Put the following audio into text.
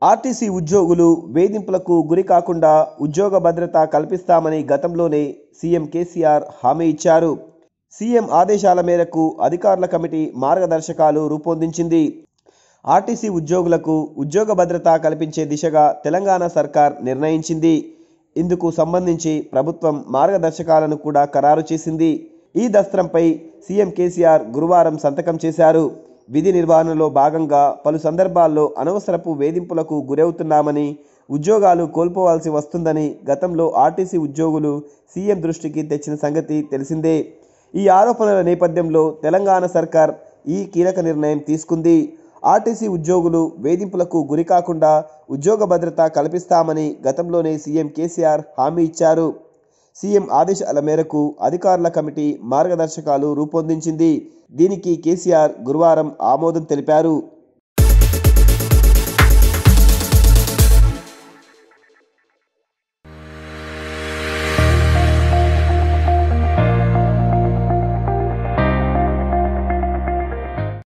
RTC ఉద్యోగులు వేధింపులకు గురి కాకుండా ఉద్యోగ భద్రత కల్పిస్తామని గతంలోనే సీఎం కేసీఆర్ హామీ ఇచ్చారు సీఎం ఆదేశాల మేరకు అధికారుల కమిటీ మార్గదర్శకాలు రూపొందించింది ఆర్టీసీ ఉద్యోగులకు ఉద్యోగ భద్రత కల్పించే దిశగా తెలంగాణ సర్కార్ నిర్ణయించింది ఇందుకు సంబంధించి ప్రభుత్వం మార్గదర్శకాలను కూడా ఖరారు చేసింది ఈ దస్త్రంపై సీఎం కేసీఆర్ గురువారం సంతకం చేశారు విధి నిర్వహణలో భాగంగా పలు సందర్భాల్లో అనవసరపు వేధింపులకు గురవుతున్నామని ఉద్యోగాలు కోల్పోవాల్సి వస్తుందని గతంలో ఆర్టీసీ ఉద్యోగులు సీఎం దృష్టికి తెచ్చిన సంగతి తెలిసిందే ఈ ఆరోపణల నేపథ్యంలో తెలంగాణ సర్కార్ ఈ కీలక నిర్ణయం తీసుకుంది ఆర్టీసీ ఉద్యోగులు వేధింపులకు గురి కాకుండా ఉద్యోగ భద్రత కల్పిస్తామని గతంలోనే సీఎం కేసీఆర్ హామీ ఇచ్చారు సీఎం ఆదేశాల మేరకు అధికారుల కమిటీ మార్గదర్శకాలు రూపొందించింది దీనికి కేసీఆర్ గురువారం ఆమోదం తెలిపారు